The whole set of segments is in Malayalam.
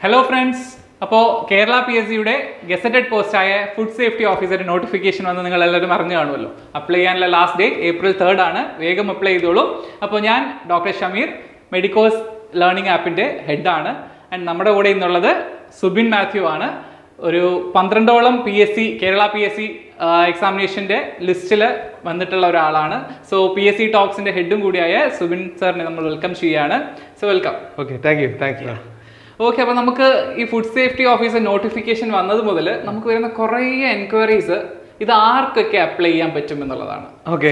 ഹലോ ഫ്രണ്ട്സ് അപ്പോൾ കേരള പി എസ് സിയുടെ ഗസറ്റഡ് പോസ്റ്റായ ഫുഡ് സേഫ്റ്റി ഓഫീസറുടെ നോട്ടിഫിക്കേഷൻ വന്ന് നിങ്ങൾ എല്ലാവരും അറിഞ്ഞു കാണുമല്ലോ അപ്ലൈ ചെയ്യാനുള്ള ലാസ്റ്റ് ഡേറ്റ് ഏപ്രിൽ തേർഡ് ആണ് വേഗം അപ്ലൈ ചെയ്തോളൂ അപ്പോൾ ഞാൻ ഡോക്ടർ ഷമീർ മെഡിക്കോസ് ലേണിംഗ് ആപ്പിൻ്റെ ഹെഡാണ് ആൻഡ് നമ്മുടെ കൂടെ ഇന്നുള്ളത് സുബിൻ മാത്യു ആണ് ഒരു പന്ത്രണ്ടോളം P S C Kerala P S C എക്സാമിനേഷൻ്റെ ലിസ്റ്റിൽ വന്നിട്ടുള്ള ഒരാളാണ് സോ പി എസ് സി ടോക്സിൻ്റെ ഹെഡും കൂടിയായ സുബിൻ സാറിനെ നമ്മൾ വെൽക്കം ചെയ്യുകയാണ് so welcome okay thank you thank you okay അപ്പൊ നമുക്ക് ഈ ഫുഡ് സേഫ്റ്റി ഓഫീസർ നോട്ടിഫിക്കേഷൻ വന്നത് മുതൽ നമുക്ക് വരുന്ന കുറേ എൻക്വയറീസ് ഇത് ആർക്കൊക്കെ അപ്ലൈ ചെയ്യാൻ പറ്റും എന്നുള്ളതാണ് ഓക്കെ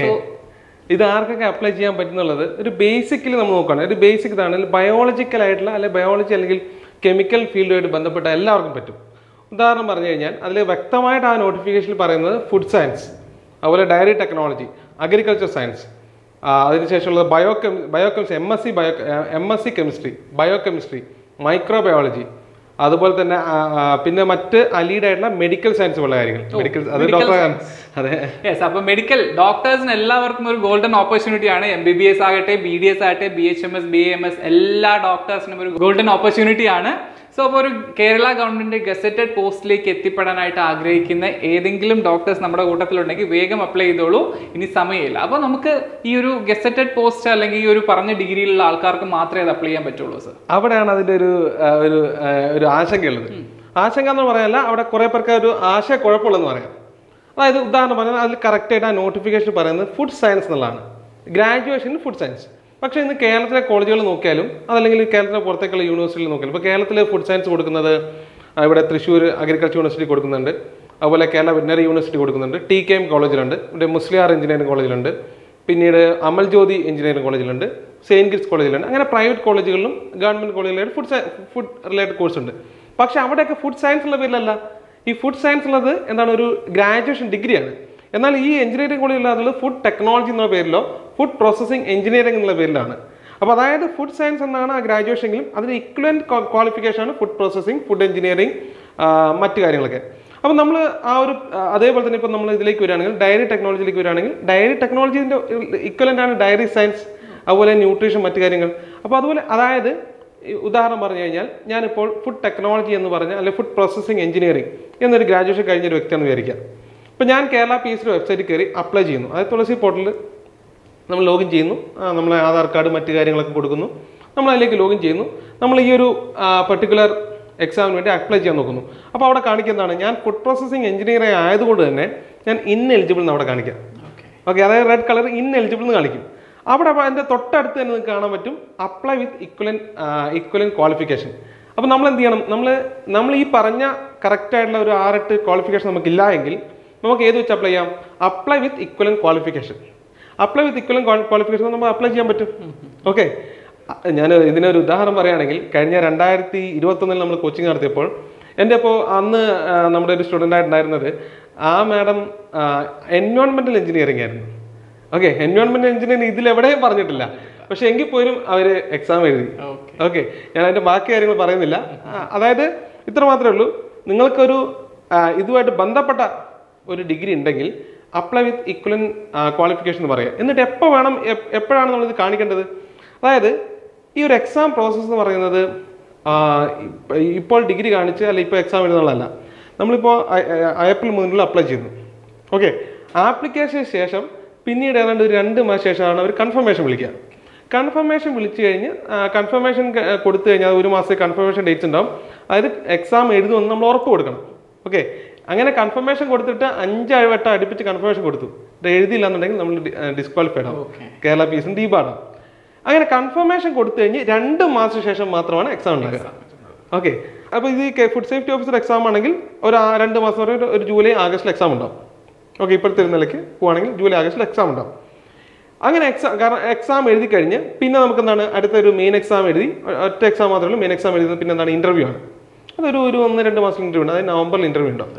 ഇത് ആർക്കൊക്കെ അപ്ലൈ ചെയ്യാൻ പറ്റുന്നുള്ളത് ഒരു ബേസിക്കലി നമ്മൾ നോക്കുകയാണ് ഒരു ബേസിക് ഇതാണ് ബയോളജിക്കൽ ആയിട്ടുള്ള അല്ലെങ്കിൽ ബയോളജി അല്ലെങ്കിൽ കെമിക്കൽ ഫീൽഡുമായിട്ട് ബന്ധപ്പെട്ട എല്ലാവർക്കും പറ്റും ഉദാഹരണം പറഞ്ഞു കഴിഞ്ഞാൽ അതിൽ വ്യക്തമായിട്ട് ആ നോട്ടിഫിക്കേഷനിൽ പറയുന്നത് ഫുഡ് സയൻസ് അതുപോലെ ഡയറി ടെക്നോളജി അഗ്രികൾച്ചർ സയൻസ് അതിനുശേഷമുള്ളത് bio chem bio chemistry M S C bio M S C chemistry bio chemistry microbiology അതുപോലെ തന്നെ ആ, ആ, പിന്നെ മറ്റ് അലീഡ് ആയിട്ടുള്ള മെഡിക്കൽ സയൻസ് ഉള്ള കാര്യങ്ങൾ മെഡിക്കൽ അത് medical ഡോക്ടർ science. അതെ യെസ് അപ്പൊ മെഡിക്കൽ ഡോക്ടേഴ്സിന് എല്ലാവർക്കും ഒരു ഗോൾഡൻ ഓപ്പർച്യൂണിറ്റി ആണ് എം ബി ബി എസ് ആകട്ടെ ബി ഡി എസ് ആകട്ടെ B H M S B M S എല്ലാ ഡോക്ടേഴ്സിനും ഒരു ഗോൾഡൻ ഓപ്പർച്യൂണിറ്റി ആണ് സോ അപ്പോൾ ഒരു കേരള ഗവൺമെന്റ് ഗസറ്റഡ് പോസ്റ്റിലേക്ക് എത്തിപ്പെടാനായിട്ട് ആഗ്രഹിക്കുന്ന ഏതെങ്കിലും ഡോക്ടേഴ്സ് നമ്മുടെ കൂട്ടത്തിലുണ്ടെങ്കിൽ വേഗം അപ്ലൈ ചെയ്തോളൂ ഇനി സമയമില്ല അപ്പോൾ നമുക്ക് ഈ ഒരു ഗസറ്റഡ് പോസ്റ്റ് അല്ലെങ്കിൽ ഈ ഒരു പറഞ്ഞ ഡിഗ്രിയിലുള്ള ആൾക്കാർക്ക് മാത്രമേ അത് അപ്ലൈ ചെയ്യാൻ പറ്റുള്ളൂ സർ അവിടെയാണ് അതിന്റെ ഒരു ആ, ഒരു ആ, ഒരു ആശങ്കയുള്ളത് ആശങ്ക എന്ന് പറയാനല്ല അവിടെ കുറെ പേർക്ക് ഒരു ആശയക്കുഴപ്പമുള്ളതെന്ന് പറയാം അതായത് ഉദാഹരണം പറഞ്ഞാൽ അതിൽ കറക്റ്റ് ആയിട്ട് ആ നോട്ടിഫിക്കേഷൻ പറയുന്നത് ഫുഡ് സയൻസ് എന്നുള്ളതാണ് ഗ്രാജുവേഷൻ ഫുഡ് സയൻസ് പക്ഷേ ഇന്ന് കേരളത്തിലെ കോളേജുകൾ നോക്കിയാലും അതല്ലെങ്കിൽ കേരളത്തിലെ പുറത്തേക്കുള്ള യൂണിവേഴ്സിറ്റികൾ നോക്കിയാലും ഇപ്പോൾ കേരളത്തിൽ ഫുഡ് സയൻസ് കൊടുക്കുന്നത് ആ, ഇവിടെ തൃശ്ശൂർ അഗ്രികൾച്ചർ യൂണിവേഴ്സിറ്റി കൊടുക്കുന്നുണ്ട് അതുപോലെ കേരള വെറ്റിനറി യൂണിവേഴ്സിറ്റി കൊടുക്കുന്നുണ്ട് ടി കെ എം കോളേജിലുണ്ട് ഇവിടെ മുസ്ലിയാർ എഞ്ചിനീയറിംഗ് കോളേജിലുണ്ട് പിന്നീട് അമൽ ജ്യോതി എഞ്ചിനീയറിംഗ് കോളേജിലുണ്ട് സെയിൻറ്റ് കിറ്റ്സ് കോളേജിലുണ്ട് അങ്ങനെ പ്രൈവറ്റ് കോളേജുകളിലും ഗവൺമെന്റ് കോളേജിലായിട്ട് ഫുഡ് ഫുഡ് റിലേറ്റഡ് കോഴ്സ് ഉണ്ട് പക്ഷെ അവിടെയൊക്കെ ഫുഡ് സയൻസ് ഉള്ള പേരിലല്ല ഈ ഫുഡ് സയൻസ് ഉള്ളത് എന്താണ് ഒരു ഗ്രാജുവേഷൻ ഡിഗ്രിയാണ് എന്നാൽ ഈ എഞ്ചിനീയറിംഗ് കോളേജിൽ അതുള്ളത് ഫുഡ് ടെക്നോളജി എന്നുള്ള പേരിലോ ഫുഡ് പ്രോസസ്സിംഗ് എഞ്ചിനീയറിംഗ് എന്നുള്ള പേരിലാണ് അപ്പോൾ അതായത് ഫുഡ് സയൻസ് എന്നാണ് ആ ഗ്രാജുവേഷനെങ്കിലും അതിന് ഇക്വലൻറ്റ് ക്വാളിഫിക്കേഷൻ ആണ് ഫുഡ് പ്രോസസ്സിംഗ് ഫുഡ് എഞ്ചിനീയറിംഗ് മറ്റു കാര്യങ്ങളൊക്കെ അപ്പോൾ നമ്മൾ ആ ഒരു ആ, അതേപോലെ തന്നെ ഇപ്പോൾ നമ്മൾ ഇതിലേക്ക് വരികയാണെങ്കിൽ ഡയറി ടെക്നോളജിയിലേക്ക് വരികയാണെങ്കിൽ ഡയറി ടെക്നോളജീൻ്റെ ഇക്വലൻ്റ് ആണ് ഡയറി സയൻസ് അതുപോലെ ന്യൂട്രീഷൻ മറ്റു കാര്യങ്ങൾ അപ്പോൾ അതുപോലെ അതായത് ഈ ഉദാഹരണം പറഞ്ഞു കഴിഞ്ഞാൽ ഞാനിപ്പോൾ ഫുഡ് ടെക്നോളജി എന്ന് പറഞ്ഞ അല്ലെങ്കിൽ ഫുഡ് പ്രോസസ്സിംഗ് എഞ്ചിനീയറിംഗ് എന്നൊരു ഗ്രാജുവേഷൻ കഴിഞ്ഞ ഒരു വ്യക്തിയാണെന്ന് വിചാരിക്കുക ഇപ്പോൾ ഞാൻ കേരള പി എസ് വെബ്സൈറ്റിൽ കയറി അപ്ലൈ ചെയ്യുന്നു അതായത് തുളസി പോർട്ടലിൽ നമ്മൾ ലോഗിൻ ചെയ്യുന്നു ആ, നമ്മളെ ആധാർ കാർഡ് മറ്റു കാര്യങ്ങളൊക്കെ കൊടുക്കുന്നു നമ്മൾ അതിലേക്ക് ലോഗിൻ ചെയ്യുന്നു നമ്മൾ ഈ ഒരു പെർട്ടിക്കുലർ എക്സാമിന് വേണ്ടി അപ്ലൈ ചെയ്യാൻ നോക്കുന്നു അപ്പോൾ അവിടെ കാണിക്കുന്നതാണ് ഞാൻ ഫുഡ് പ്രോസസ്സിംഗ് എഞ്ചിനീയറിംഗ് ആയതുകൊണ്ട് തന്നെ ഞാൻ ഇൻ എലിജിബിൾ എന്ന് അവിടെ കാണിക്കാം ഓക്കെ ഓക്കെ അതായത് റെഡ് കളർ ഇൻ എലിജിബിൾ എന്ന് കാണിക്കും അവിടെ അപ്പോൾ അതിൻ്റെ തൊട്ടടുത്ത് തന്നെ നിങ്ങൾക്ക് കാണാൻ പറ്റും അപ്ലൈ വിത്ത് ഇക്വലൻ ഇക്വലൻ ക്വാളിഫിക്കേഷൻ അപ്പോൾ നമ്മൾ എന്ത് ചെയ്യണം നമ്മൾ നമ്മൾ ഈ പറഞ്ഞ കറക്റ്റ് ആയിട്ടുള്ള ഒരു ആറെട്ട് ക്വാളിഫിക്കേഷൻ നമുക്കില്ല എങ്കിൽ നമുക്ക് ഏത് വെച്ച് അപ്ലൈ ചെയ്യാം apply with equivalent qualification apply with equivalent qualification നമുക്ക് അപ്ലൈ ചെയ്യാൻ പറ്റും ഓക്കെ ഞാൻ ഇതിനൊരു ഉദാഹരണം പറയുകയാണെങ്കിൽ കഴിഞ്ഞ രണ്ടായിരത്തി ഇരുപത്തൊന്നിൽ നമ്മൾ കോച്ചിങ് നടത്തിയപ്പോൾ എൻ്റെ ഇപ്പോൾ അന്ന് ആ, നമ്മുടെ ഒരു സ്റ്റുഡൻ്റ് ആയിട്ടുണ്ടായിരുന്നത് ആ മാഡം എൻവയോൺമെൻറ്റൽ എഞ്ചിനീയറിംഗ് ആയിരുന്നു ഓക്കെ എൻവയോൺമെൻറ്റൽ എഞ്ചിനീയറിംഗ് ഇതിൽ എവിടെയും പറഞ്ഞിട്ടില്ല പക്ഷെ എങ്കിൽ പോലും അവർ എക്സാം എഴുതി ഓക്കെ ഓക്കെ ഞാൻ അതിൻ്റെ ബാക്കി കാര്യങ്ങൾ പറയുന്നില്ല ആ, അതായത് ഇത്ര മാത്രമേ ഉള്ളൂ നിങ്ങൾക്കൊരു ആ, ഇതുമായിട്ട് ബന്ധപ്പെട്ട ഒരു ഡിഗ്രി ഉണ്ടെങ്കിൽ അപ്ലൈ വിത്ത് ഇക്വലൻ ക്വാളിഫിക്കേഷൻ എന്ന് പറയാം എന്നിട്ട് എപ്പോൾ വേണം എപ്പ് എപ്പോഴാണ് നമ്മളിത് കാണിക്കേണ്ടത് അതായത് ഈ ഒരു എക്സാം പ്രോസസ്സ് എന്ന് പറയുന്നത് ആ, ഇപ്പ- ഇപ്പോൾ ഡിഗ്രി കാണിച്ച് അല്ല ഇപ്പോൾ എക്സാം എഴുതുന്നതല്ല നമ്മളിപ്പോൾ ഏപ്രിൽ മുതൽ അപ്ലൈ ചെയ്യുന്നു ഓക്കെ ആപ്ലിക്കേഷന് ശേഷം പിന്നീട് ഏതാണ്ട് ഒരു രണ്ട് മാസം ശേഷമാണ് അവർ കൺഫർമേഷൻ വിളിക്കുക കൺഫർമേഷൻ വിളിച്ചു കഴിഞ്ഞ് കൺഫർമേഷൻ കൊടുത്തു കഴിഞ്ഞാൽ ഒരു മാസത്തെ കൺഫർമേഷൻ ഡേറ്റ്സ് ഉണ്ടാവും അതായത് എക്സാം എഴുതുമെന്ന് നമ്മൾ ഉറപ്പ് കൊടുക്കണം ഓക്കെ അങ്ങനെ കൺഫർമേഷൻ കൊടുത്തിട്ട് അഞ്ച് വട്ടം അടുപ്പിച്ച് കൺഫർമേഷൻ കൊടുത്തു ഇത് എഴുതിയില്ല എന്നുണ്ടെങ്കിൽ നമ്മൾ ഡിസ്ക്വാളിഫൈഡ് ആവും ഓക്കെ കേരള പി എസ് ഡീപാടാം അങ്ങനെ കൺഫർമേഷൻ കൊടുത്തു കഴിഞ്ഞ് രണ്ട് മാസം ശേഷം മാത്രമാണ് എക്സാം ഉണ്ടാകുക ഓക്കെ അപ്പോൾ ഇത് ഈ ഫുഡ് സേഫ്റ്റി ഓഫീസർ എക്സാം ആണെങ്കിൽ ഒരു ആ- രണ്ട് മാസം വരെ ഒരു- ഒരു ജൂലൈ ആഗസ്റ്റിൽ എക്സാം ഉണ്ടാവും ഓക്കെ ഇപ്പോഴത്തെ ഒരു നിലയ്ക്ക് പോവുകയാണെങ്കിൽ ജൂലൈ ആഗസ്റ്റിൽ എക്സാം ഉണ്ടാവും അങ്ങനെ എക്സാം കാരണം എക്സാം എഴുതി കഴിഞ്ഞ് പിന്നെ നമുക്ക് എന്താണ് അടുത്ത ഒരു മെയിൻ എക്സാം എഴുതി ഒ- ഒറ്റ എക്സാം മാത്രമേ ഉള്ളൂ മെയിൻ എക്സാം എഴുതുന്നത് പിന്നെ എന്താണ് ഇന്റർവ്യൂ ആണ് അതൊരു ഒരു ഒന്ന് രണ്ട് മാസം ഇന്റർവ്യൂ ഉണ്ട് അതായത് നവംബറിൽ ഇന്റർവ്യൂ ഉണ്ടാവും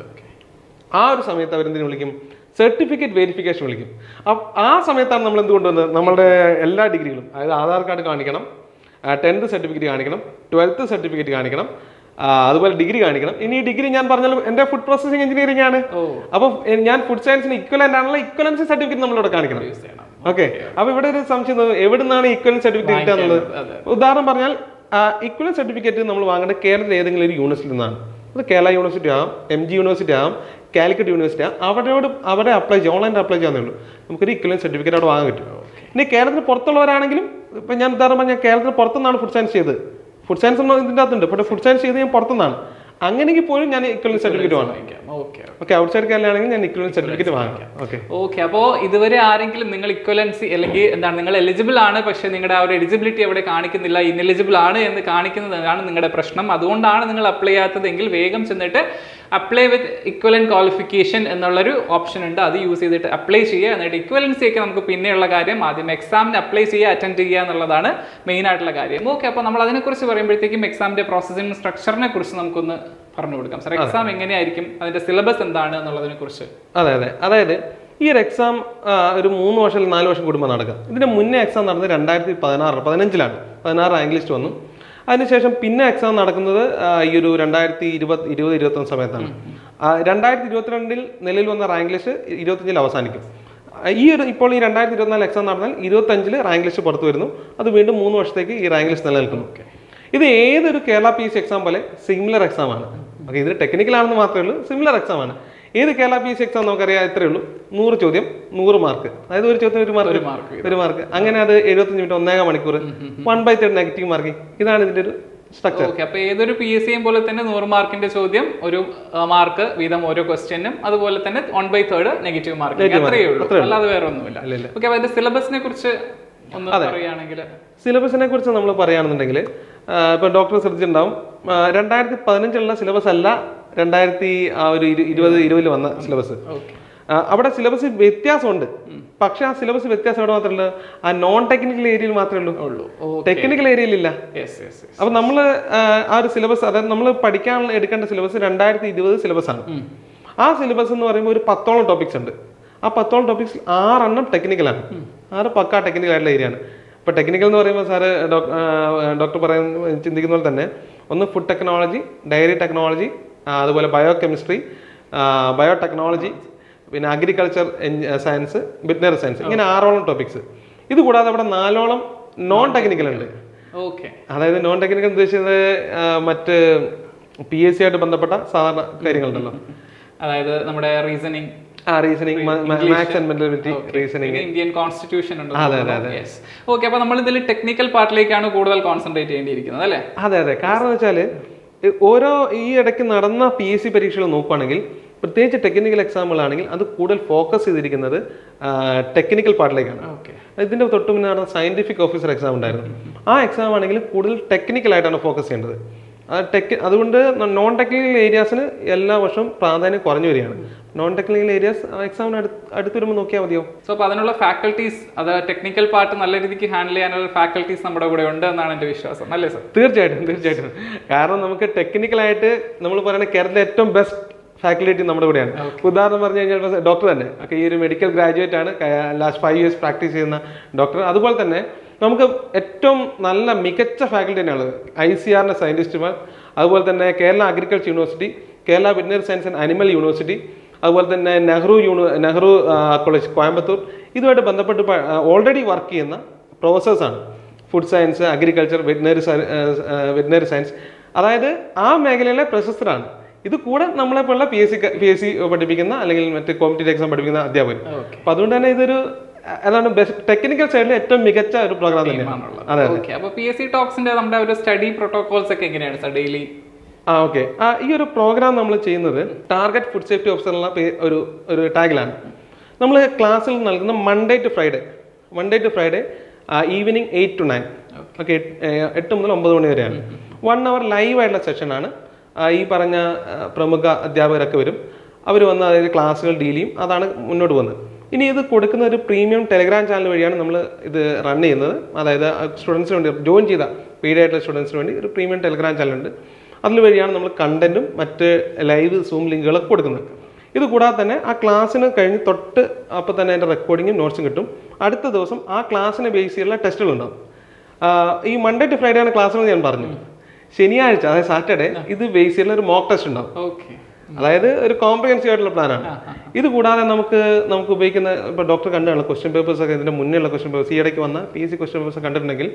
ആ ഒരു സമയത്ത് അവരെന്തിനു വിളിക്കും സർട്ടിഫിക്കറ്റ് വെരിഫിക്കേഷൻ വിളിക്കും അപ്പ് ആ സമയത്താണ് നമ്മൾ എന്ത് കൊണ്ടുവന്നത് നമ്മുടെ എല്ലാ ഡിഗ്രികളും അതായത് ആധാർ കാർഡ് കാണിക്കണം ടെൻത്ത് സർട്ടിഫിക്കറ്റ് കാണിക്കണം ട്വൽത്ത് സർട്ടിഫിക്കറ്റ് കാണിക്കണം ആ, അതുപോലെ ഡിഗ്രി കാണിക്കണം ഇനി ഈ ഡിഗ്രി ഞാൻ പറഞ്ഞാലും എൻ്റെ ഫുഡ് പ്രോസസിംഗ് എഞ്ചിനീയറിംഗ് ആണ് ഓ അപ്പോൾ ഞാൻ ഫുഡ് സയൻസിന് ഇക്വലൻ്റ് ആണല്ലോ ഇക്വലൻസി സർട്ടിഫിക്കറ്റ് നമ്മളിവിടെ കാണിക്കണം യൂസ് ചെയ്യണം ഓക്കെ അപ്പൊ ഇവിടെ ഒരു സംശയം തോന്നും, എവിടുന്നാണ് ഈക്വലൻ സർട്ടിഫിക്കറ്റ് കിട്ടുക എന്നുള്ളത് അതെ. ഉദാഹരണം പറഞ്ഞാൽ ഇക്വലൻ സർട്ടിഫിക്കറ്റ് നമ്മൾ വാങ്ങേണ്ടത് കേരളത്തിൽ ഏതെങ്കിലും ഒരു യൂണിവേഴ്സിറ്റിയിൽ നിന്നാണ് അത് കേരള യൂണിവേഴ്സിറ്റി ആകാം എം ജി യൂണിവേഴ്സിറ്റി ആകാം കാലിക്കറ്റ് യൂണിവേഴ്സിറ്റി ആകാം അവരോട് അവരെ അപ്ലൈ ചെയ്യാം ഓൺലൈനിൽ അപ്ലൈ ചെയ്യാന്നേ ഉള്ളൂ നമുക്കൊരു ഇക്വലൻ സർട്ടിഫിക്കറ്റ് അവിടെ വാങ്ങാൻ പറ്റും ഇനി കേരളത്തിന് പുറത്തുള്ളവരാണെങ്കിലും ഇപ്പം ഞാൻ ഉദാഹരണം പറഞ്ഞാൽ കേരളത്തിന് പുറത്തുനിന്നാണ് ഫുഡ് സയൻസ് ചെയ്തത് ഫുഡ് സയൻസ് ഒന്നും ഇതിൻ്റെ അകത്തുണ്ട് പക്ഷേ ഫുഡ് സയൻസ് ചെയ്ത് ഞാൻ പുറത്തുനിന്നാണ് അങ്ങനെയെങ്കിൽ പോലും ഞാൻ ഇക്വലൻ സർട്ടിഫിക്കറ്റ് വാങ്ങാം ഓക്കെ ഓക്കെ ഔട്ട്സൈഡ് കേരളയാണെങ്കിൽ ഞാൻ ഇക്വലൻ സർട്ടിഫിക്കറ്റ് വാങ്ങാം ഓക്കെ ഓക്കെ അപ്പോൾ ഇതുവരെ ആരെങ്കിലും നിങ്ങൾ ഇക്വലൻസി അല്ലെങ്കിൽ എന്താണ് നിങ്ങൾ എലിജിബിൾ ആണ് പക്ഷേ നിങ്ങളുടെ ആ ഒരു എലിജിബിലിറ്റി അവിടെ കാണിക്കുന്നില്ല ഇന്നെലിജിബിൾ ആണ് എന്ന് കാണിക്കുന്നതാണ് നിങ്ങളുടെ പ്രശ്നം അതുകൊണ്ടാണ് നിങ്ങൾ അപ്ലൈ ചെയ്യാത്തതെങ്കിൽ വേഗം ചെന്നിട്ട് അപ്ലൈ വിത്ത് ഇക്വലൻ ക്വാളിഫിക്കേഷൻ എന്നുള്ളൊരു ഓപ്ഷൻ ഉണ്ട് അത് യൂസ് ചെയ്തിട്ട് അപ്ലൈ ചെയ്യുക എന്നിട്ട് ഇക്വലൻസി ഒക്കെ നമുക്ക് പിന്നെയുള്ള കാര്യം ആദ്യം എക്സാമിന് അപ്ലൈ ചെയ്യുക അറ്റൻഡ് ചെയ്യുക എന്നുള്ളതാണ് മെയിൻ ആയിട്ടുള്ള കാര്യം ഓക്കെ അപ്പോൾ നമ്മൾ അതിനെക്കുറിച്ച് പറയുമ്പോഴത്തേക്കും എക്സാമിന്റെ പ്രോസസ്സിംഗ് സ്ട്രക്ചറിനെ കുറിച്ച് നമുക്കൊന്ന് പറഞ്ഞു കൊടുക്കാം സാർ എക്സാം എങ്ങനെയായിരിക്കും അതിന്റെ സിലബസ് എന്താണ് എന്നുള്ളതിനെ കുറിച്ച് അതെ അതെ അതായത് ഈ ഒരു എക്സാം ഒരു മൂന്ന് വർഷം അല്ലെങ്കിൽ നാല് വർഷം കൂടുമ്പോൾ നടക്കുക ഇതിന്റെ മുന്നേ എക്സാം നടന്നത് രണ്ടായിരത്തി പതിനാറ് പതിനഞ്ചിലാണ് പതിനാറ് റാങ്ക് ലിസ്റ്റ് വന്നു അതിനുശേഷം പിന്നെ എക്സാം നടക്കുന്നത് ആ, ഈ ഒരു രണ്ടായിരത്തി ഇരുപത് ഇരുപത് ഇരുപത്തൊന്ന് സമയത്താണ് ആ, രണ്ടായിരത്തി ഇരുപത്തിരണ്ടിൽ നിലവിൽ വന്ന റാങ്ക് ലിസ്റ്റ് ഇരുപത്തഞ്ചിൽ അവസാനിക്കും ആ, ഈ ഒരു ഇപ്പോൾ ഈ രണ്ടായിരത്തി ഇരുപത്തിനാല് എക്സാം നടന്നാൽ ഇരുപത്തഞ്ചിൽ റാങ്ക് ലിസ്റ്റ് പുറത്തു വരുന്നു അത് വീണ്ടും മൂന്ന് വർഷത്തേക്ക് ഈ റാങ്ക് ലിസ്റ്റ് നിലനിൽക്കുന്നു ഇത് ഏതൊരു കേരള പി എസ് എക്സാം പോലെ സിമിലർ എക്സാം ആണ് ഓക്കെ ഇത് ടെക്നിക്കൽ ആണെന്ന് മാത്രമേ ഉള്ളൂ സിമിലർ എക്സാം ആണ് ഏത് കേരള പി എസ് എക്സാം നമുക്കറിയാം ഇത്രയേ ഉള്ളൂ നൂറ് ചോദ്യം നൂറ് മാർക്ക് അതായത് ഒരു ചോദ്യം ഒരു മാർക്ക് മാർക്ക് ഒരു മാർക്ക് അങ്ങനെ അത് എഴുപത്തഞ്ച് മിനിറ്റ് ഒന്നേകാം മണിക്കൂർ one by third negative marking ഇതാണ് ഇതിന്റെ ഒരു സ്ട്രക്ചർ ഓക്കെ അപ്പൊ ഏതൊരു പി എസ് സിയും പോലെ തന്നെ നൂറ് മാർക്കിന്റെ ചോദ്യം ഒരു മാർക്ക് വീതം ഓരോ ക്വസ്റ്റ്യനും അതുപോലെ തന്നെ one by third negative mark അത്രയേ ഉള്ളൂ അല്ലാതെ വേറെ ഒന്നുമില്ല ഓക്കെ അപ്പൊ അതിന്റെ സിലബസിനെ കുറിച്ച് ഒന്ന് പറയുകയാണെങ്കിൽ സിലബസിനെ കുറിച്ച് നമ്മൾ പറയുകയാണെന്നുണ്ടെങ്കിൽ ഇപ്പൊ ഡോക്ടർ ശ്രദ്ധിച്ചിട്ടുണ്ടാവും ആ, രണ്ടായിരത്തി പതിനഞ്ചിലുള്ള സിലബസ് അല്ല രണ്ടായിരത്തി ആ ഒരു ഇരു- ഇരുപത് ഇരുപതിൽ വന്ന സിലബസ് ഓക്കെ ആ, അവിടെ സിലബസ് വ്യത്യാസമുണ്ട് പക്ഷെ ആ സിലബസ് വ്യത്യാസം എവിടെ മാത്രമല്ല ആ നോൺ ടെക്നിക്കൽ ഏരിയയിൽ മാത്രമേ ഉള്ളൂ ഉള്ളൂ ടെക്നിക്കൽ ഏരിയയിലില്ല യെസ് യെസ് യെസ് അപ്പൊ നമ്മൾ ആ ഒരു സിലബസ് അതായത് നമ്മൾ പഠിക്കാനുള്ള എടുക്കേണ്ട സിലബസ് രണ്ടായിരത്തി ഇരുപത് സിലബസ് ആണ് ആ സിലബസ് എന്ന് പറയുമ്പോൾ ഒരു പത്തോളം ടോപ്പിക്സ് ഉണ്ട് ആ പത്തോളം ടോപ്പിക്സ് ആറെണ്ണം ടെക്നിക്കലാണ് ആറ് പക്കാ ടെക്നിക്കൽ ആയിട്ടുള്ള ഏരിയ ആണ് ഇപ്പൊ ടെക്നിക്കൽ എന്ന് പറയുമ്പോൾ സാറ് ഡോക്ടർ പറയുന്ന ചിന്തിക്കുന്ന പോലെ തന്നെ ഒന്ന് ഫുഡ് ടെക്നോളജി ഡയറി ടെക്നോളജി അതുപോലെ ബയോ കെമിസ്ട്രി ബയോ ടെക്നോളജി പിന്നെ അഗ്രികൾച്ചർ സയൻസ് വെറ്റിനറി സയൻസ് ഇങ്ങനെ ആറോളം ടോപ്പിക്സ് ഇത് കൂടാതെ അവിടെ നാലോളം നോൺ ടെക്നിക്കൽ ഉണ്ട് ഓക്കെ അതായത് നോൺ ടെക്നിക്കൽ ഉദ്ദേശിച്ചത് ആ, മറ്റ് പി എസ് സി ആയിട്ട് ബന്ധപ്പെട്ട സാധാരണ കാര്യങ്ങളുണ്ടല്ലോ അതായത് നമ്മുടെ റീസണിങ് ആ reasoning maths and mentality reasoning Indian constitution ഉണ്ട് യെസ് ഓക്കെ അപ്പൊ നമ്മൾ ഇതിൽ ടെക്നിക്കൽ പാർട്ടിലേക്കാണ് കൂടുതൽ കോൺസെൻട്രേറ്റ് ചെയ്യേണ്ടിയിരിക്കുന്നത് അല്ലേ അതെ അതെ കാരണം എന്ന് വെച്ചാൽ ഓരോ ഈ ഇടയ്ക്ക് നടന്ന പി എസ് സി പരീക്ഷകൾ നോക്കുകയാണെങ്കിൽ പ്രത്യേകിച്ച് ടെക്നിക്കൽ എക്സാമുകളാണെങ്കിൽ അത് കൂടുതൽ ഫോക്കസ് ചെയ്തിരിക്കുന്നത് ടെക്നിക്കൽ പാർട്ടിലേക്കാണ് ഓക്കെ ഇതിന്റെ തൊട്ട് മുന്നേ നടന്ന സയന്റിഫിക് ഓഫീസർ എക്സാം ഉണ്ടായിരുന്നു ആ എക്സാം ആണെങ്കിൽ കൂടുതൽ ടെക്നിക്കൽ ആയിട്ടാണ് ഫോക്കസ് ചെയ്യേണ്ടത് ആ ടെക് അതുകൊണ്ട് നോൺ ടെക്നിക്കൽ ഏരിയാസിന് എല്ലാ വർഷവും പ്രാധാന്യം കുറഞ്ഞു വരികയാണ് നോൺ ടെക്നിക്കൽ ഏരിയാസ് എക്സാമിന് അടുത്ത് അടുത്ത് വരുമ്പോൾ നോക്കിയാൽ മതിയോ സോ അപ്പൊ അതിനുള്ള ഫാക്കൽറ്റീസ് അത് ടെക്നിക്കൽ പാർട്ട് നല്ല രീതിക്ക് ഹാൻഡിൽ ചെയ്യാനുള്ള ഫാക്കൽറ്റീസ് നമ്മുടെ കൂടെ ഉണ്ട് എന്നാണ് എന്റെ വിശ്വാസം അല്ലേ സർ തീർച്ചയായിട്ടും തീർച്ചയായിട്ടും കാരണം നമുക്ക് ടെക്നിക്കലായിട്ട് നമ്മൾ പറയുന്ന കേരളത്തിലെ ഏറ്റവും ബെസ്റ്റ് ഫാക്കൽറ്റി നമ്മുടെ കൂടെയാണ് ഉദാഹരണം പറഞ്ഞു കഴിഞ്ഞാൽ ഡോക്ടർ തന്നെ ഒക്കെ ഈ ഒരു മെഡിക്കൽ ഗ്രാജുവേറ്റ് ആണ് ലാസ്റ്റ് ഫൈവ് ഇയേഴ്സ് പ്രാക്ടീസ് ചെയ്യുന്ന ഡോക്ടർ അതുപോലെ തന്നെ നമുക്ക് ഏറ്റവും നല്ല മികച്ച ഫാക്കൽറ്റി തന്നെയാണ് ഐ സി ആറിൻ്റെ സയൻറ്റിസ്റ്റുമാർ അതുപോലെ തന്നെ Kerala agriculture university Kerala veterinary science and animal university അതുപോലെ തന്നെ നെഹ്റു യൂണി നെഹ്റു കോളേജ് കോയമ്പത്തൂർ ഇതുമായിട്ട് ബന്ധപ്പെട്ട് ഓൾറെഡി വർക്ക് ചെയ്യുന്ന പ്രൊഫസേഴ്സാണ് food science agriculture veterinary veterinary science അതായത് ആ മേഖലയിലെ പ്രശസ്തരാണ് ഇത് കൂടെ നമ്മളെ പോലുള്ള P S C P S C പഠിപ്പിക്കുന്ന അല്ലെങ്കിൽ മറ്റ് കോമ്പറ്റേറ്റീവ് എക്സാം പഠിപ്പിക്കുന്ന അധ്യാപകർ ഓക്കെ അപ്പൊ അതുകൊണ്ട് തന്നെ ഇതൊരു അഹ് അതാണ് ബെസ്റ്റ് ടെക്നിക്കൽ സൈഡിൽ ഏറ്റവും മികച്ച ഒരു പ്രോഗ്രാം തന്നെയാണ് അതെ ഓക്കെ അപ്പൊ പി എസ് സി ടോക്സിന്റെ നമ്മുടെ ഒരു സ്റ്റഡി പ്രോട്ടോകോൾസ് ഒക്കെ എങ്ങനെയാണ് സർ ഡെയിലി ആ ഓക്കെ ആ ഈ ഒരു പ്രോഗ്രാം നമ്മൾ ചെയ്യുന്നത് ടാർഗറ്റ് ഫുഡ് സേഫ്റ്റി ഓഫീസർ എന്നുള്ള പേ- ഒരു ഒരു ടാഗിലാണ് നമ്മൾ ക്ലാസ്സിൽ നൽകുന്ന Monday to Friday Monday to Friday evening eight to nine okay എട്ട് മുതൽ ഒമ്പത് മണി വരെയാണ് വൺ അവർ ലൈവ് ആയിട്ടുള്ള സെഷനാണ് ഈ പറഞ്ഞ ആ, പ്രമുഖ അധ്യാപകരൊക്കെ വരും അവർ വന്ന് അതായത് ക്ലാസ്സുകൾ ഡീൽ ചെയ്യും അതാണ് മുന്നോട്ട് പോകുന്നത് ഇനി ഇത് കൊടുക്കുന്ന ഒരു പ്രീമിയം ടെലിഗ്രാം ചാനൽ വഴിയാണ് നമ്മൾ ഇത് റൺ ചെയ്യുന്നത് അതായത് സ്റ്റുഡൻസിന് വേണ്ടി ജോയിൻ ചെയ്ത പെയ്ഡ് ആയിട്ടുള്ള സ്റ്റുഡൻസിന് വേണ്ടി ഒരു പ്രീമിയം ടെലിഗ്രാം ചാനൽ ഉണ്ട് അതിൽ വഴിയാണ് നമ്മൾ കണ്ടന്റും മറ്റ് ലൈവ് സൂം ലിങ്കുകളൊക്കെ കൊടുക്കുന്നത് ഇത് കൂടാതെ തന്നെ ആ ക്ലാസ്സിന് കഴിഞ്ഞ് തൊട്ട് അപ്പോൾ തന്നെ അതിൻ്റെ റെക്കോർഡിങ്ങും നോട്ട്സും കിട്ടും അടുത്ത ദിവസം ആ ക്ലാസ്സിനെ ബേസ് ചെയ്തുള്ള ടെസ്റ്റുകൾ ഉണ്ടാവും ആ, ഈ മൺഡേ ടു ഫ്രൈഡേ ആണ് ക്ലാസ്സുകൾ ഞാൻ പറഞ്ഞു ശനിയാഴ്ച അതായത് സാറ്റർഡേ ഇത് ബേസ് ചെയ്തുള്ള ഒരു മോക്ക് ടെസ്റ്റ് ഉണ്ടാവും ഓക്കെ അതായത് ഒരു കോംപ്രിഹെൻസീവ് ആയിട്ടുള്ള പ്ലാനാണ് ഇത് കൂടാതെ നമുക്ക് നമുക്ക് ഉപയോഗിക്കുന്ന ഇപ്പോൾ ഡോക്ടർ കണ്ടാണ് ക്വസ്റ്റ്യൻ പേപ്പേഴ്സ് ഒക്കെ ഇതിന്റെ മുന്നേ ഉള്ള ക്വസ്റ്റ്യൻ പേപ്പേഴ്സ് ഈ ഇടയ്ക്ക് വന്ന P S C question papers കണ്ടിട്ടുണ്ടെങ്കിൽ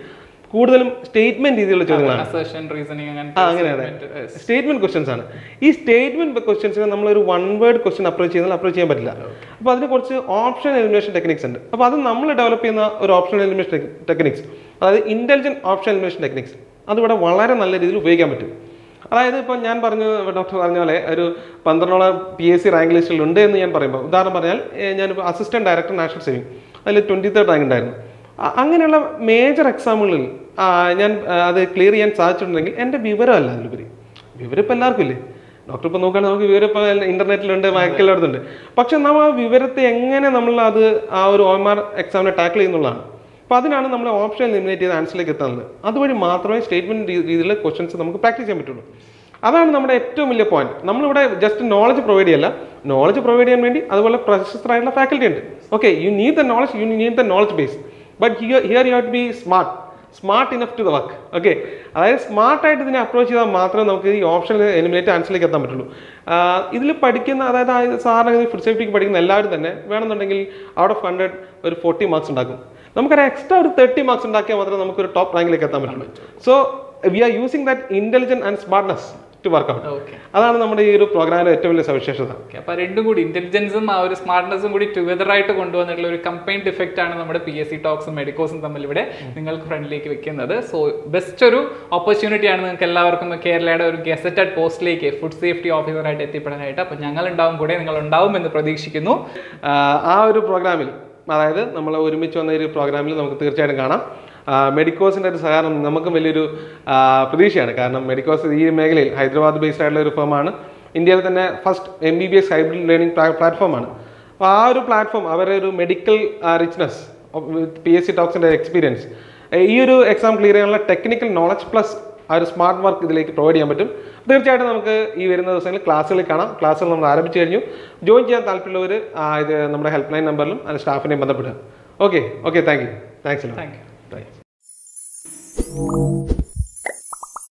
കൂടുതലും സ്റ്റേറ്റ്മെന്റ് രീതിയിലുള്ള ചോദ്യങ്ങളാണ് അസേഷൻ റീസണിങ് ആ അങ്ങനെയാണ് സ്റ്റേറ്റ്മെന്റ് ക്വസ്റ്റ്യൻസ് ആണ് ഈ സ്റ്റേറ്റ്മെന്റ് ക്വസ്റ്റ്യൻസിനെ നമ്മൾ ഒരു വൺ വേർഡ് ക്വസ്റ്റ്യൻ അപ്രോച്ച് ചെയ്യുന്നാൽ അപ്രോച്ച് ചെയ്യാൻ പറ്റില്ല അപ്പോൾ അതിന് കുറച്ച് ഓപ്ഷൻ എലിമിനേഷൻ ടെക്നിക്സ് ഉണ്ട് അപ്പോൾ അത് നമ്മൾ ഡെവലപ്പ് ചെയ്യുന്ന ഒരു ഓപ്ഷൻ എലിമിനേഷൻ ടെക്നിക്സ് അതായത് ഇന്റലിജന്റ് ഓപ്ഷൻ എലിമിനേഷൻ ടെക്നിക്സ് അതിവിടെ വളരെ നല്ല രീതിയിൽ ഉപയോഗിക്കാൻ പറ്റും അതായത് ഇപ്പോൾ ഞാൻ പറഞ്ഞു ഡോക്ടർ പറഞ്ഞ പോലെ ഒരു പന്ത്രണ്ടോളം പി എസ് സി റാങ്ക് ലിസ്റ്റിൽ ഉണ്ട് എന്ന് ഞാൻ പറയുമ്പോൾ ഉദാഹരണം പറഞ്ഞാൽ ഏഹ് ഞാനിപ്പോൾ അസിസ്റ്റന്റ് ഡയറക്ടർ നാഷണൽ സേവിങ് അതിൽ ട്വൻറ്റി തേർഡ് റാങ്ക് ഉണ്ടായിരുന്നു അ- അങ്ങനെയുള്ള മേജർ എക്സാമുകളിൽ ആ, ഞാൻ ആ, അത് ക്ലിയർ ചെയ്യാൻ സാധിച്ചിട്ടുണ്ടെങ്കിൽ എൻ്റെ വിവരമല്ല അതിലുപരി വിവരം ഇപ്പം എല്ലാവർക്കും ഇല്ലേ ഡോക്ടർ ഇപ്പോൾ നോക്കുകയാണെങ്കിൽ നമുക്ക് വിവരം ഇപ്പോൾ ഇന്റർനെറ്റിലുണ്ട് മയക്കെല്ലായിടത്തുണ്ട് പക്ഷെ നമ്മൾ ആ വിവരത്തെ എങ്ങനെ നമ്മൾ അത് ആ ഒരു ഒ എം ആർ എക്സാമിനെ ടാക്കിൾ ചെയ്യുന്നുള്ളതാണ് അപ്പോൾ അതിനാണ് നമ്മൾ ഓപ്ഷൻ എലിമിനേറ്റ് ചെയ്ത് ആൻസറിലേക്ക് എത്തുന്നത് അതുവഴി മാത്രമേ സ്റ്റേറ്റ്മെന്റ് രീതിയിലുള്ള ക്വസ്റ്റൻസ് നമുക്ക് പ്രാക്ടീസ് ചെയ്യാൻ പറ്റുള്ളൂ അതാണ് നമ്മുടെ ഏറ്റവും വലിയ പോയിന്റ് നമ്മളിവിടെ ജസ്റ്റ് നോളജ് പ്രൊവൈഡ് ചെയ്യല്ല നോളജ് പ്രൊവൈഡ് ചെയ്യാൻ വേണ്ടി അതുപോലെ പ്രശസ്തരായിട്ടുള്ള ഫാക്കൽറ്റി ഉണ്ട് okay you need the knowledge you need the knowledge base but here here you have to be smart smart enough to the work okay അതായത് സ്മാർട്ടായിട്ട് ഇതിനെ അപ്രോച്ച് ചെയ്താൽ മാത്രമേ നമുക്ക് ഈ ഓപ്ഷൻ എലിമിനേറ്റ് ആൻസറിലേക്ക് എത്താൻ പറ്റുള്ളൂ ഇതിൽ പഠിക്കുന്ന അതായത് ആ സാധാരണ ഫുഡ് സേഫ്റ്റിക്ക് പഠിക്കുന്ന എല്ലാവരും തന്നെ വേണമെന്നുണ്ടെങ്കിൽ ഔട്ട് ഓഫ് ഹൺഡ്രഡ് ഒരു ഫോർട്ടി മാർക്സ് ഉണ്ടാക്കും നമുക്കൊരു എക്സ്ട്രാ ഒരു തേർട്ടി മാർക്സ് ഉണ്ടാക്കിയാൽ മാത്രമേ നമുക്ക് ഒരു ടോപ്പ് റാങ്കിലേക്ക് എത്താൻ പറ്റുള്ളൂ so we are using that intelligent and smartness to work out okay അതാണ് നമ്മുടെ ഈ ഒരു പ്രോഗ്രാമിന്റെ ഏറ്റവും വലിയ സവിശേഷത ഓക്കെ അപ്പൊ രണ്ടും കൂടി ഇന്റലിജൻസും ആ ഒരു സ്മാർട്ട്നെസ്സും കൂടി ടുഗദർ ആയിട്ട് കൊണ്ടുവന്നിട്ടുള്ള ഒരു കമ്പൈൻഡ് ഇഫക്റ്റ് ആണ് നമ്മുടെ പി എസ് സി ടോക്സും മെഡിക്കോസും തമ്മിൽ ഇവിടെ നിങ്ങൾക്ക് ഫ്രണ്ടിലേക്ക് വെക്കുന്നത് സോ ബെസ്റ്റ് ഒരു ഓപ്പർച്യൂണിറ്റി ആണ് നിങ്ങൾക്ക് എല്ലാവർക്കും കേരളയുടെ ഒരു ഗസറ്റഡ് പോസ്റ്റിലേക്ക് ഫുഡ് സേഫ്റ്റി ഓഫീസറായിട്ട് എത്തിപ്പെടാനായിട്ട് അപ്പൊ ഞങ്ങൾ ഉണ്ടാവും കൂടെ നിങ്ങൾ ഉണ്ടാവും എന്ന് പ്രതീക്ഷിക്കുന്നു ആഹ് ആ ഒരു പ്രോഗ്രാമിൽ അതായത് നമ്മൾ ഒരുമിച്ച് വന്ന ഒരു പ്രോഗ്രാമിൽ നമുക്ക് തീർച്ചയായിട്ടും കാണാം മെഡിക്കോസിൻ്റെ ഒരു സഹകരണം നമുക്കും വലിയൊരു ആഹ് പ്രതീക്ഷയാണ് കാരണം മെഡിക്കോസ് ഈ മേഖലയിൽ ഹൈദരാബാദ് ബേസ്ഡ് ആയിട്ടുള്ള ഒരു ഫേമാണ് ഇന്ത്യയിൽ തന്നെ first M B B S hybrid learning പ്ലാറ്റ്ഫോമാണ് അപ്പോൾ ആ ഒരു പ്ലാറ്റ്ഫോം അവരുടെ ഒരു medical richness P S C ടോക്സിൻ്റെ എക്സ്പീരിയൻസ് ഈ ഒരു എക്സാം ക്ലിയർ ചെയ്യാനുള്ള ടെക്നിക്കൽ നോളജ് പ്ലസ് ആ ഒരു സ്മാർട്ട് വർക്ക് ഇതിലേക്ക് പ്രൊവൈഡ് ചെയ്യാൻ പറ്റും തീർച്ചയായിട്ടും നമുക്ക് ഈ വരുന്ന ദിവസങ്ങളിൽ ക്ലാസ്സുകളിൽ കാണാം ക്ലാസ്സുകൾ നമ്മൾ ആരംഭിച്ചു കഴിഞ്ഞു ജോയിൻ ചെയ്യാൻ താല്പര്യമുള്ളവർ ഇത് നമ്മുടെ ഹെൽപ്പ് ലൈൻ നമ്പറിലും അതിന് സ്റ്റാഫിനെയും ബന്ധപ്പെടുക okay okay thank you thanks thank you thanks